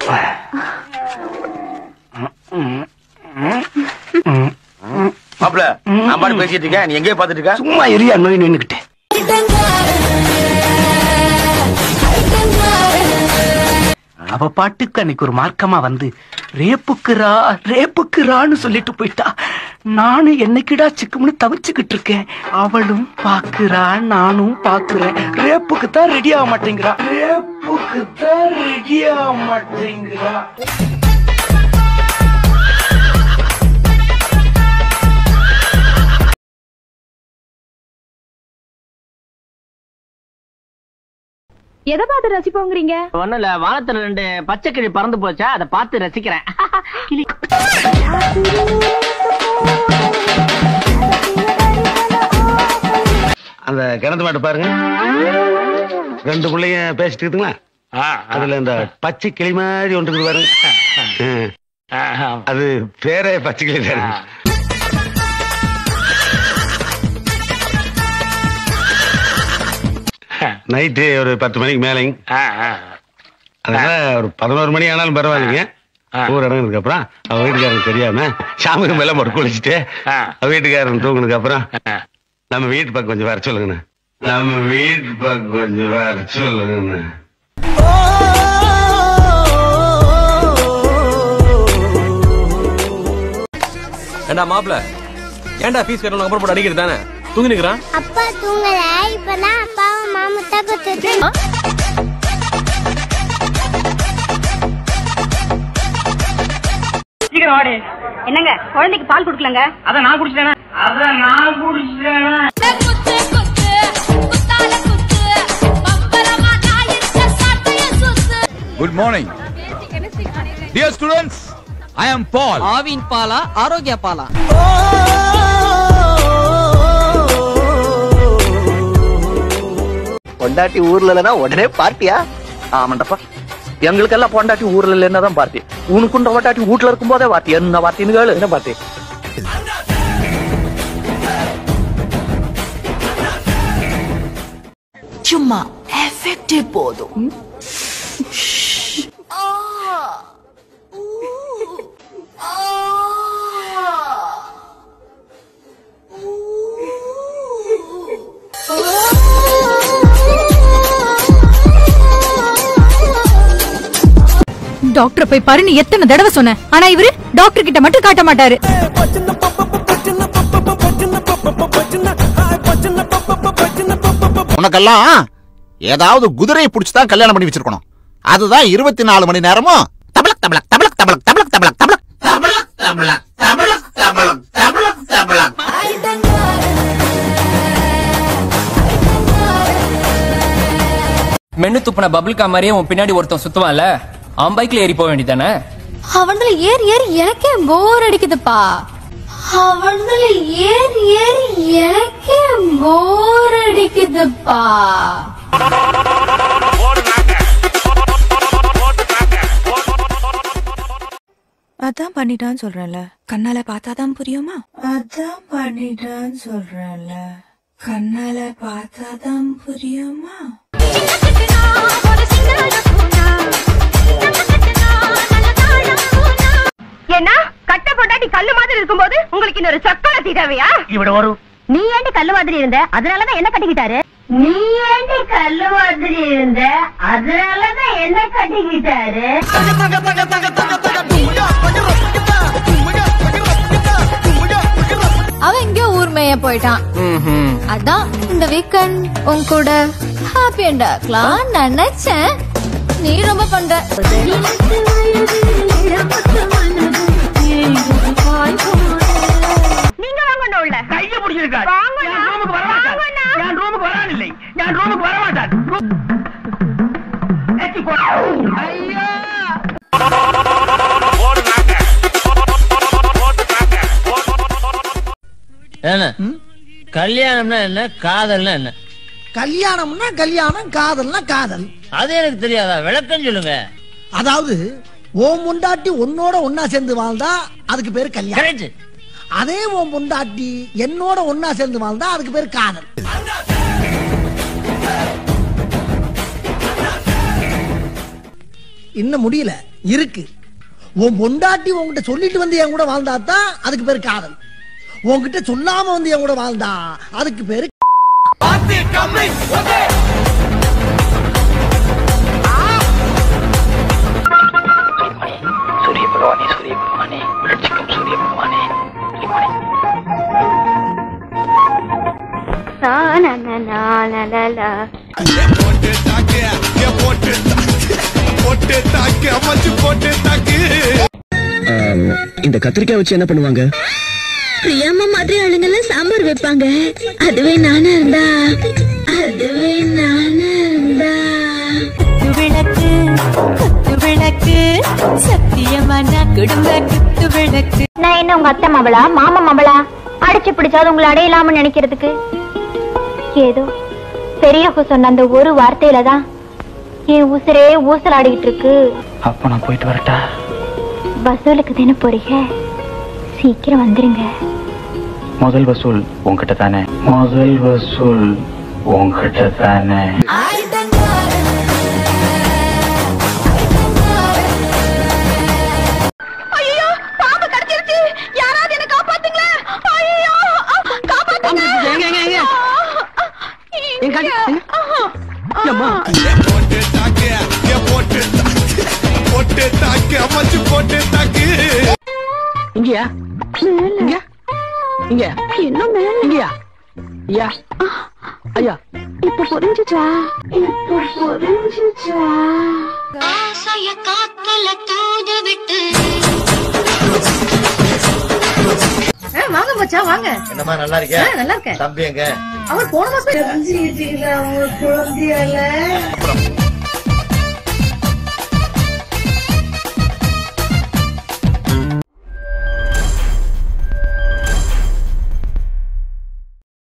மாப்பிள நான் பாட்டு பேசிட்டு இருக்கேன் நீ எங்கேயே பாத்துட்டு இருக்க சும்மா எரியா நோய் நின்னுக்கிட்டு அவ பாட்டுக்கு அன்னைக்கு ஒரு மார்க்கமா வந்து ரேப்புக்குறா ரேப்புக்குறான்னு சொல்லிட்டு போயிட்டா நானும் என்னைக்குடா சிக்கும்னு தவிச்சுக்கிட்டு இருக்கேன் அவளும் பாக்குறா நானும் பாக்குறேன் ரேப்புக்கு தான் ரெடி ஆக மாட்டேங்கிறா ரேப்புக்கு தான் ரெடி ஆக மாட்டேங்கிறா எதை பார்த்து ரசிப்போங்கிறீங்க ஒண்ணும் இல்ல வானத்துல ரெண்டு பச்சை கிளி பறந்து போச்சா அதை பார்த்து ரசிக்கிறேன் கிளி அந்த கிணத்து மாட்டு பாருங்க ரெண்டு பிள்ளைங்க பேசிட்டு இருக்குங்களா அதுல இந்த பச்சை கிளி மாதிரி ஒன்று இருக்குது பாருங்க ஆ. அது பேரே பச்சை கிளி தானே நைட்டு ஒரு பத்து மணிக்கு மேலேங்க அதனால ஒரு பதினோரு மணி ஆனாலும் பரவாயில்லைங்க ஊர் இடங்குனதுக்கு அப்புறம் அவ வீட்டுக்காரனுக்கு தெரியாம சாமிக்கு மேல போட்டு குளிச்சுட்டு அவ வீட்டுக்காரன் தூங்குனதுக்கு அப்புறம் நம்ம வீட்டு பக்கம் கொஞ்சம் வர சொல்லுங்கண்ணா நம்ம வீட்டு பக்கம் கொஞ்சம் வர சொல்லுங்கண்ணா ஏண்டா மாப்பிள ஏன்டா ஃபீஸ் கட்டணும் அப்புறம் போட்டு அடிக்கிறது தானே தூங்கி நிக்கிறான் அப்பா தூங்கல இப்பதான் அப்பாவும் மாமத்தா குத்துட்டு சீக்கிரம் வாடி என்னங்க குழந்தைக்கு பால் கொடுக்கலங்க அத நான் குடிச்சிட்டேனா அத நான் குடிச்சிட்டேனா good morning dear students I am பால் ஆவின் பாலா ஆரோக்கிய பாலா பொண்டாட்டி ஊர்ல இல்லைன்னா உடனே பார்ட்டியா ஆமாண்டப்பா எங்களுக்கெல்லாம் பொண்டாட்டி ஊர்ல இல்லைன்னா தான் பார்ட்டி உனக்குண்ட பொண்டாட்டி வீட்டுல இருக்கும் போதே பார்ட்டி என்ன பார்ட்டின்னு கேளு என்ன பார்ட்டி சும்மா எஃபெக்டே போதும் டாக்டர் போய் பாருன்னு எத்தனை தடவை சொன்னேன் ஆனா இவரு டாக்டர் கிட்ட மட்டும் காட்ட மாட்டாரு உனக்கெல்லாம் ஏதாவது குதிரையை புடிச்சு தான் கல்யாணம் பண்ணி வச்சிருக்கணும் அதுதான் இருபத்தி நாலு மணி நேரமும் தபலக் தபலக் தபலக் தபலக் தபலக் தபலக் தபலக் தபலக் தபலக் தபலக் தபலக் தபலக் தபலக் மென்னு துப்புன பபிள் கா மாதிரியே உன் பின்னாடி ஒருத்தன் சுத்துவான்ல அவன் பைக்ல ஏறி போக வேண்டியதானே அவன்ல ஏறி ஏறி எனக்கே போர் அடிக்குதுப்பா அவன்ல ஏறி ஏறி எனக்கே போர் அடிக்குதுப்பா அதான் பண்ணிட்டான்னு சொல்றேன்ல கண்ணால பார்த்தாதான் புரியுமா அதான் பண்ணிட்டான்னு சொல்றேன்ல கண்ணால பார்த்தாதான் புரியுமா என்ன கட்ட பொண்டாட்டி கல்லு மாதிரி இருக்கும்போது உங்களுக்கு இன்னொரு சக்கரை தேவையா இவட வரும் நீ ஏண்டி கல்லு மாதிரி இருந்த அதனாலதான் என்ன கட்டிக்கிட்டாரு நீ ஏண்டி கல்லு மாதிரி இருந்த அதனாலதான் என்ன கட்டிக்கிட்டாரு அவன் எங்கேயோ ஊர் மேய போயிட்டான் அதான் இந்த வீக்கெண்ட் உன் கூட ஹாப்பி அண்டாக்கலாம் நினைச்சேன் நீ ரொம்ப பண்ற நீங்க வாங்கணும் உள்ள கைய பிடிச்சிருக்கா வாங்கண்ணா. என் ரூமுக்கு வர மாட்டான் வாங்கண்ணா. என் ரூமுக்கு வரான் இல்லை என் ரூமுக்கு வர மாட்டான் ஏச்சி போ. ஐயோ என்ன கல்யாணம்னா என்ன காதல்னா என்ன கல்யாணம்னா கல்யாணம் காதல்னா காதல் அது எனக்கு தெரியாதா விளக்கம் சொல்லுங்க அதாவது ஓம் முண்டாட்டி உன்னோட ஒன்னா சேர்ந்து வாழ்ந்தா அதுக்கு பேரு கல்யாணம் கரெக்ட் அதே ஓம் முண்டாட்டி என்னோட ஒன்னா சேர்ந்து வாழ்ந்தா அதுக்கு பேரு காதல் இன்னும் முடியல இருக்கு உன் பொண்டாட்டி உன்கிட்ட சொல்லிட்டு வந்து என் கூட வாழ்ந்தா தான் அதுக்கு பேரு காதல் உன்கிட்ட சொல்லாம வந்து என் கூட வாழ்ந்தா அதுக்கு பேரு சூரிய பகவானே சூரிய பகவானே ரட்சிக்கும் சூரிய பகவானே இந்த கத்திரிக்காய் வச்சு என்ன பண்ணுவாங்க பிரியாமா மாதிரி ஆளுங்கெல்லாம் சாம்பார் வைப்பாங்க அதுவே நானா இருந்தா அதுவே நானா இருந்தா விளக்கு குத்து விளக்கு சத்தியமான குடும்ப குத்து விளக்கு நான் என்ன உங்க அத்தை மவளா மாமா மவளா அடிச்சு பிடிச்சாது உங்களை அடையலாம்னு நினைக்கிறதுக்கு ஏதோ பெரியவங்க சொன்ன அந்த ஒரு வார்த்தையில தான் என் உசுரே ஊசலாடிக்கிட்டு இருக்கு அப்ப நான் போயிட்டு வரட்டா வசூலுக்கு தானே போறீங்க சீக்கிரம் வந்துருங்க முதல் வசூல் உன்கிட்ட தானே முதல் வசூல் உன்கிட்ட தானே ஐயோ பாம்பு கடிச்சிருச்சு யாராவது என்ன காப்பாத்துங்களேன் ஐயோ காப்பாத்துங்க இங்கயா இங்க இங்க இன்னும் மேல இங்கயா ஐயா ஐயா இப்ப புரிஞ்சுச்சா இப்ப புரிஞ்சுச்சா ஆசைய காத்துல தூது விட்டு வாங்க மச்சா வாங்க என்னமா நல்லா இருக்கியா நல்லா இருக்கேன் தம்பி எங்க அவர் போன மாசம்